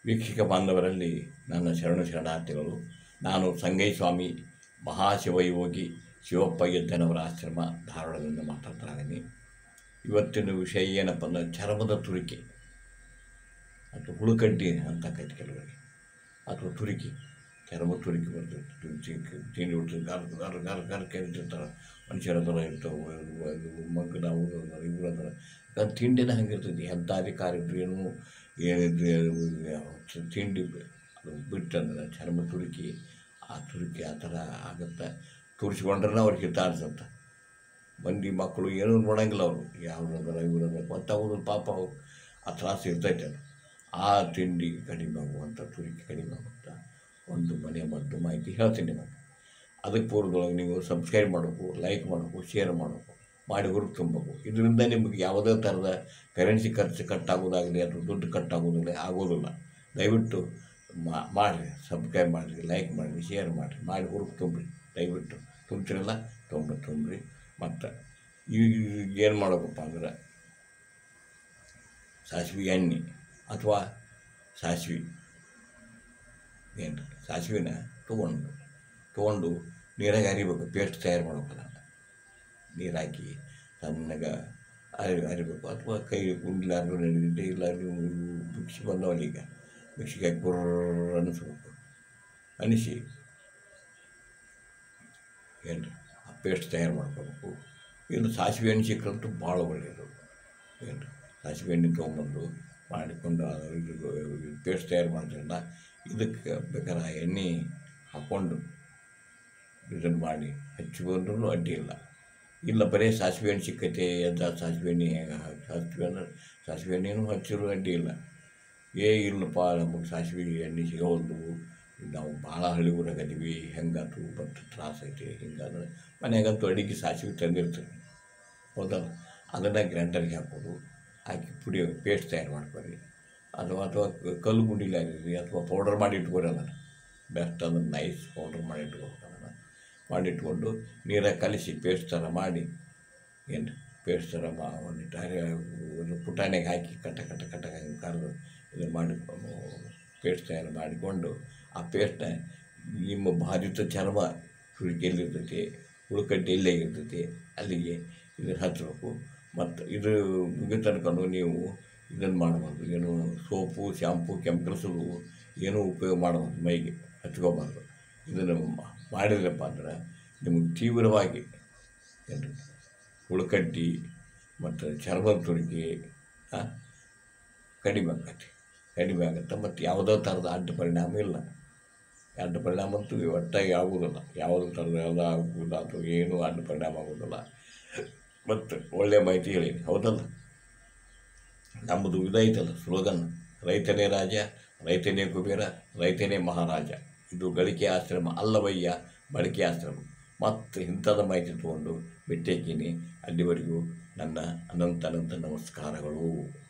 ವೀಕ್ಷಕ ಬಾಂಧವರಲ್ಲಿ ನನ್ನ ಶರಣ ಶರಣಾರ್ಥಿಗಳು ನಾನು ಸಂಗೈ ಸ್ವಾಮಿ ಮಹಾಶಿವಯೋಗಿ ಶಿವಪ್ಪ ಗೆದ್ದನವರ ಆಶ್ರಮ ಧಾರವಾಡದಿಂದ ಮಾತಾಡ್ತಾ ಇದ್ದೀನಿ ಇವತ್ತಿನ ವಿಷಯ ಏನಪ್ಪ ಅಂದ್ರೆ ಚರ್ಮದ ತುರಿಕೆ ಅಥವಾ ಹುಳುಕಡ್ಡಿ ಅಂತ ಕೈತೆ ಕೆಲವರಿಗೆ ಅಥವಾ ತುರಿಕೆ ಚರ್ಮ ತುರಿಕೆ ಬರ್ತದೆ ತಿಂಡಿ ಬಿಡ್ತದೆ ಗಾರ ಗಾರ ಗಾರ ಗಾರ ಕರಿತಿರ್ತಾರೆ ಮನುಷ್ಯರ ಥರ ಇರ್ತವೆ ಇದು ಮಗ್ಗನ ಅವರು ಇವ್ರ ಥರ ಅದು ತಿಂಡಿನ ಹಂಗಿರ್ತೈತಿ ಎಂಥ ಅಧಿಕಾರಿ ಇದ್ರು ಏನು ಏನಿದ್ರು ತಿಂಡಿ ಅದು ಬಿಟ್ಟಂದ್ರೆ ಚರ್ಮ ತುರುಕಿ ಆ ತುರುಕಿ ಆ ಥರ ಆಗುತ್ತೆ ತುರಿಸ್ಕೊಂಡ್ರೆ ಅವ್ರಿಗೆ ಹಿತ ಅನ್ಸುತ್ತೆ ಮಂದಿ ಮಕ್ಕಳು ಏನೂ ನೋಡಂಗಿಲ್ಲ ಅವರು ಯಾವ್ದರ ಇವ್ರದ ಗೊತ್ತಾಗೋದು ಪಾಪ ಅವ್ರು ಆ ತ್ರಾಸು ಇರ್ತೈತೆ ಅದು ಆ ತಿಂಡಿ ಕಡಿಮೆ ಆಗುವಂಥ ತುರಿಕೆ ಕಡಿಮೆ ಆಗುತ್ತಾ ಒಂದು ಮನೆ ಮದ್ದು ಮಾಹಿತಿ ಹೇಳ್ತೀನಿ ನಿಮಗೆ ಅದಕ್ಕೆ ಪೂರ್ವದೊಳಗೆ ನೀವು ಸಬ್ಸ್ಕ್ರೈಬ್ ಮಾಡಬೇಕು ಲೈಕ್ ಮಾಡಬೇಕು ಶೇರ್ ಮಾಡಬೇಕು ಮಾಡಿ ಹುರುಪು ತುಂಬಬೇಕು ಇದರಿಂದ ನಿಮಗೆ ಯಾವುದೇ ಥರದ ಕರೆನ್ಸಿ ಖರ್ಚು ಕಟ್ಟಾಗೋದಾಗಲಿ ಅಥವಾ ದುಡ್ಡು ಕಟ್ಟಾಗೋದಿಲ್ಲ ಆಗೋದಿಲ್ಲ ದಯವಿಟ್ಟು ಮಾಡಿರಿ ಸಬ್ಸ್ಕ್ರೈಬ್ ಮಾಡಿರಿ ಲೈಕ್ ಮಾಡಿರಿ ಶೇರ್ ಮಾಡಿರಿ ಮಾಡಿ ಹುರುಪು ತುಂಬ್ರಿ ದಯವಿಟ್ಟು ತುಂಬ್ತಿರಲ್ಲ ತುಂಬ ತುಂಬ್ರಿ ಮತ್ತು ಈಗ ಏನು ಮಾಡಬೇಕಪ್ಪ ಅಂದ್ರೆ ಸಾಸಿವೆ ಎಣ್ಣೆ ಅಥವಾ ಸಾಸಿವೆ ಏನು ಸಾಸಿವೆನ ತೊಗೊಂಡು ತೊಗೊಂಡು ನೀರಾಗ ಅರಿಬೇಕು ಪೇಸ್ಟ್ ತಯಾರು ಮಾಡ್ಬೇಕು ಅದನ್ನು ನೀರು ಹಾಕಿ ಸಣ್ಣಗೆ ಅರಿ ಅರಿಬೇಕು ಅಥವಾ ಕೈ ಗುಂಡ್ಲಾರ್ದು ನಡೆದಿದ್ದೆ ಇಲ್ಲ ನೀವು ಮಿಕ್ಸಿ ಬಂದವಲ್ಲ ಈಗ ಮಿಕ್ಸಿಗೆ ಹಾಕಿ ಬುರ್ರ ಅನ್ನಿಸ್ಬೇಕು ಅನಿಸಿ ಏನು ಆ ಪೇಸ್ಟ್ ತಯಾರು ಮಾಡ್ಕೋಬೇಕು ಇದು ಸಾಸಿವೆ ಎಣ್ಣೆ ಸಿಕ್ಕಂತೂ ಭಾಳ ಒಳ್ಳೆಯದು ಏನು ಸಾಸಿವೆ ಎಣ್ಣೆ ತೊಗೊಂಬಂದು ಮಾಡಿಕೊಂಡು ಅದು ಇದು ಪೇಸ್ಟ್ ತಯಾರು ಮಾಡ್ತಾರಲ್ಲ ಇದಕ್ಕೆ ಬೇಕಾದ್ರೆ ಆ ಎಣ್ಣೆ ಹಾಕ್ಕೊಂಡು ಇದನ್ನು ಮಾಡಿ ಹಚ್ಚಿ ಬಂದ್ರೂ ಅಡ್ಡಿ ಇಲ್ಲ ಇಲ್ಲ ಬರೀ ಸಾಸಿವೆ ಎಣ್ಣೆ ಸಿಕ್ಕೈತೆ ಎದ್ದ ಸಾಸಿವೆ ಎಣ್ಣೆ ಸಾಸಿವೆ ಅಂದ್ರೆ ಸಾಸಿವೆ ಎಣ್ಣೆನೂ ಹಚ್ಚಿರೋ ಅಡ್ಡಿ ಇಲ್ಲ ಏ ಇಲ್ಲಪ್ಪ ನಮಗೆ ಸಾಸಿವೆ ಎಣ್ಣೆ ಸಿಗೋಲ್ದು ನಾವು ಭಾಳ ಹಳ್ಳಿ ಊರಾಗ ಅದೀವಿ ಹೆಂಗಾತು ಮತ್ತು ತ್ರಾಸ ಐತಿ ಹಿಂಗಾದ್ರೆ ಮನೆಯಾಗಂತೂ ಅಡಿಗೆ ಸಾಸಿವೆ ತಂದಿರ್ತೀವಿ ಹೌದಲ್ಲ ಅದನ್ನು ಗ್ರೈಂಡರ್ಗೆ ಹಾಕೋದು ಹಾಕಿ ಪುಡಿ ಪೇಸ್ಟ್ ತಯಾರು ಮಾಡ್ಕೊರಿ ಅಥವಾ ಅಥವಾ ಕಲ್ಲು ಗುಂಡಿಲಿ ಆಗಿರಿ ಅಥವಾ ಪೌಡರ್ ಮಾಡಿ ಇಟ್ಕೊರಿ ಅದನ್ನು ಬೆಸ್ಟ್ ಅದನ್ನು ನೈಸ್ ಪೌಡರ್ ಮಾಡಿ ಇಟ್ಕೋಬೇಕು ಅದನ್ನು ಮಾಡಿಟ್ಕೊಂಡು ನೀರಾಗ ಕಲಿಸಿ ಪೇಸ್ಟ್ ಥರ ಮಾಡಿ ಏನು ಪೇಸ್ಟ್ ಥರ ಮಾ ಒಂದಿಟ್ಟು ಹರಿ ಒಂದು ಪುಟಾಣಿಗೆ ಹಾಕಿ ಕಟ್ಟ ಕಟ್ಟ ಕಟ್ಟ ಕರೆದು ಇದನ್ನು ಮಾಡಿ ಪೇಸ್ಟ್ ತಯಾರು ಮಾಡಿಕೊಂಡು ಆ ಪೇಸ್ಟ್ನ ನಿಮ್ಮ ಬಾಧಿತ ಚರ್ಮ ಸುರಿಕೆ ಎಲ್ಲಿರ್ತೈತಿ ಉಳ್ಕಡ್ಡಿ ಎಲ್ಲೇ ಇರ್ತೈತಿ ಅಲ್ಲಿಗೆ ಇದನ್ನು ಹಚ್ಚಬೇಕು ಮತ್ತು ಇದು ಮುಗಿದ ತನಕನೂ ನೀವು ಇದನ್ನು ಮಾಡಬಾರ್ದು ಏನು ಸೋಪು ಶ್ಯಾಂಪು ಕೆಮಿಕಲ್ಸು ಏನೂ ಉಪಯೋಗ ಮಾಡಬಾರ್ದು ಮೈಗೆ ಹಚ್ಕೋಬಾರ್ದು ಇದನ್ನು ಮಾಡಿದ್ರಪ್ಪ ಅಂದ್ರೆ ನಿಮಗೆ ತೀವ್ರವಾಗಿ ಏನು ಉಳ್ಕಡ್ಡಿ ಮತ್ತು ಚರ್ಮದ ತುರಿಕೆ ಕಡಿಮೆ ಆಗತ್ತೆ ಕಡಿಮೆ ಆಗುತ್ತೆ ಮತ್ತು ಯಾವುದೋ ಥರದ ಅಡ್ಡ ಪರಿಣಾಮ ಇಲ್ಲ ಅಡ್ಡ ಪರಿಣಾಮ ಅಂತೂ ಒಟ್ಟಾಗಿ ಆಗುವುದಿಲ್ಲ ಯಾವುದೇ ಥರದ ಎಲ್ಲ ಆಗುವುದಿಲ್ಲ ಅಥವಾ ಏನೂ ಅಡ್ಡ ಪರಿಣಾಮ ಆಗೋದಿಲ್ಲ ಮತ್ತು ಒಳ್ಳೆಯ ಮಾಹಿತಿ ಹೇಳೀನಿ ಹೌದಲ್ಲ ನಮ್ಮದು ಇದೈತಲ್ಲ ಸ್ಲೋಗನ್ ರೈತನೇ ರಾಜ ರೈತನೇ ಕುಬೇರ ರೈತನೇ ಮಹಾರಾಜ ಇದು ಗಳಿಕೆ ಆಶ್ರಮ ಅಲ್ಲವಯ್ಯ ಬಳಕೆ ಆಶ್ರಮ ಮತ್ತು ಇಂಥದ ಮಾಹಿತಿ ತೊಗೊಂಡು ಬಿಟ್ಟೇಕೀನಿ ಅಲ್ಲಿವರೆಗೂ ನನ್ನ ಅನಂತ ಅನಂತ ನಮಸ್ಕಾರಗಳು